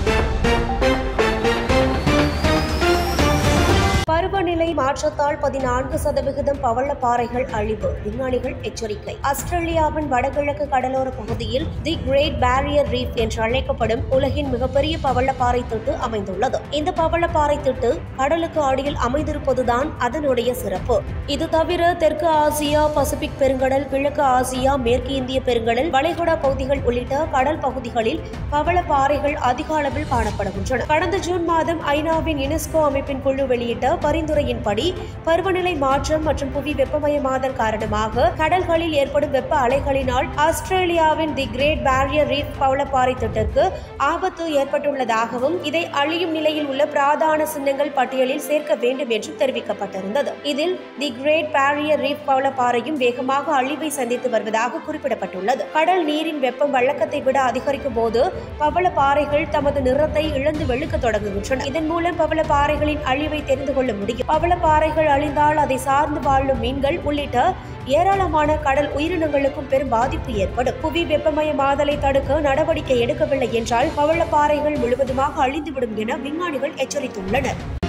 பருவநிலை மாற்றத்தால் பதினான்கு சதவிகிதம் பவளப்பாறைகள் அழிவு விஞ்ஞானிகள் எச்சரிக்கை ஆஸ்திரேலியாவின் வடகிழக்கு கடலோர பகுதியில் தி கிரேட் பேரியர் ரீஃப் என்று அழைக்கப்படும் உலகின் மிகப்பெரிய பவளப்பாறை திட்டு அமைந்துள்ளது இந்த பவளப்பாறை திட்டு கடலுக்கு அடியில் அமைந்திருப்பதுதான் அதனுடைய சிறப்பு இது தவிர தெற்கு ஆசியா பசிபிக் பெருங்கடல் கிழக்கு ஆசியா மேற்கு இந்திய பெருங்கடல் வளைகுடா பகுதிகள் உள்ளிட்ட கடல் பகுதிகளில் பவளப்பாறைகள் அதிக அளவில் காணப்படுகின்றன கடந்த ஜூன் மாதம் ஐநாவின் யுனெஸ்கோ அமைப்பின் குழு வெளியிட்ட பரிந்துரையின்படி பருவநிலை மாற்றம் மற்றும் புவி வெப்பமயமாதல் காரணமாக கடல்களில் ஏற்படும் வெப்ப அலைகளினால் ஆஸ்திரேலியாவின் தி கிரேட் பேரியர் ரீஃப் பவளப்பாறை திட்டத்திற்கு ஆபத்து ஏற்பட்டுள்ளதாகவும் இதை அழியும் நிலையில் உள்ள பிராதான சின்னங்கள் பட்டியலில் சேர்க்க வேண்டும் என்றும் தெரிவிக்கப்பட்டிருந்தது இதில் தி கிரேட் பேரியர் ரீஃப் பவளப்பாறையும் வேகமாக அழிவை சந்தித்து வருவதாக குறிப்பிடப்பட்டுள்ளது கடல் நீரின் வெப்பம் வழக்கத்தை விட அதிகரிக்கும் போது பவளப்பாறைகள் தமது நிறத்தை இழந்து வெளுக்க தொடங்குகின்றன இதன் மூலம் பவளப்பாறைகளின் அழிவை தெரிந்து கொள்ள முடியும் பவளப்பாறைகள் அழிந்தால் அதை சார்ந்து வாழும் மீன்கள் உள்ளிட்ட ஏராளமான கடல் உயிரினங்களுக்கும் பெரும் பாதிப்பு ஏற்படும் புவி வெப்பமயமாதலை தடுக்க நடவடிக்கை எடுக்கவில்லை என்றால் பவளப்பாறைகள் முழுவதுமாக அழிந்துவிடும் என விஞ்ஞானிகள் எச்சரித்துள்ளனர்